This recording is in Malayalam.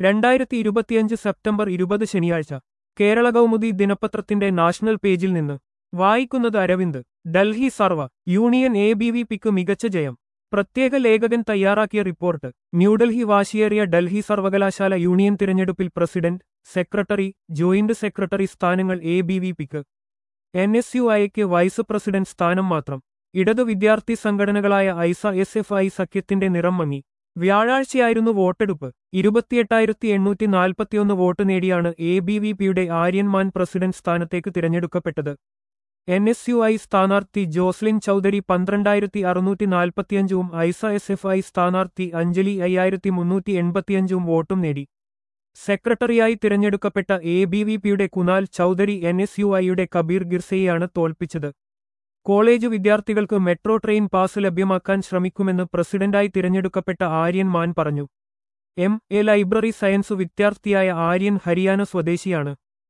രണ്ടായിരത്തി ഇരുപത്തിയഞ്ച് സെപ്റ്റംബർ ഇരുപത് ശനിയാഴ്ച കേരള കൗമുദി ദിനപത്രത്തിന്റെ നാഷണൽ പേജിൽ നിന്ന് വായിക്കുന്നത് അരവിന്ദ് ഡൽഹി സർവ യൂണിയൻ എ ബി വി പിക്ക് മികച്ച ജയം പ്രത്യേക ലേഖകൻ തയ്യാറാക്കിയ റിപ്പോർട്ട് ന്യൂഡൽഹി വാശിയേറിയ ഡൽഹി സർവകലാശാല യൂണിയൻ തിരഞ്ഞെടുപ്പിൽ പ്രസിഡന്റ് സെക്രട്ടറി ജോയിന്റ് സെക്രട്ടറി സ്ഥാനങ്ങൾ എ ബി വി പിക്ക് എൻ എസ് യു ഐക്ക് വൈസ് പ്രസിഡന്റ് സ്ഥാനം മാത്രം ഇടതു വിദ്യാർത്ഥി സംഘടനകളായ ഐസ എസ് എഫ് ഐ സഖ്യത്തിന്റെ നിറം മങ്ങി വ്യാഴാഴ്ചയായിരുന്നു വോട്ടെടുപ്പ് ഇരുപത്തിയെട്ടായിരത്തി എണ്ണൂറ്റി നാൽപ്പത്തിയൊന്ന് വോട്ട് നേടിയാണ് എ ബി വി പിയുടെ ആര്യൻമാൻ പ്രസിഡന്റ് സ്ഥാനത്തേക്ക് തിരഞ്ഞെടുക്കപ്പെട്ടത് എൻ എസ് യു ഐ സ്ഥാനാർത്ഥി ജോസ്ലിൻ ചൌധരി പന്ത്രണ്ടായിരത്തി അറുന്നൂറ്റി നാൽപ്പത്തിയഞ്ചും ഐസ എസ് എഫ് ഐ സ്ഥാനാർത്ഥി അഞ്ജലി അയ്യായിരത്തി മുന്നൂറ്റി എൺപത്തിയഞ്ചും വോട്ടും നേടി സെക്രട്ടറിയായി തിരഞ്ഞെടുക്കപ്പെട്ട എ ബി വി പിയുടെ Kunal Chaudhary N S U ഐയുടെ കബീർ ഗിർസയെയാണ് തോൽപ്പിച്ചത് കോളേജ് വിദ്യാർത്ഥികൾക്ക് മെട്രോ ട്രെയിൻ പാസ് ലഭ്യമാക്കാൻ ശ്രമിക്കുമെന്ന് പ്രസിഡന്റായി തിരഞ്ഞെടുക്കപ്പെട്ട ആര്യൻ മാൻ പറഞ്ഞു എം എ ലൈബ്രറി സയൻസ് വിദ്യാർത്ഥിയായ ആര്യൻ ഹരിയാന സ്വദേശിയാണ്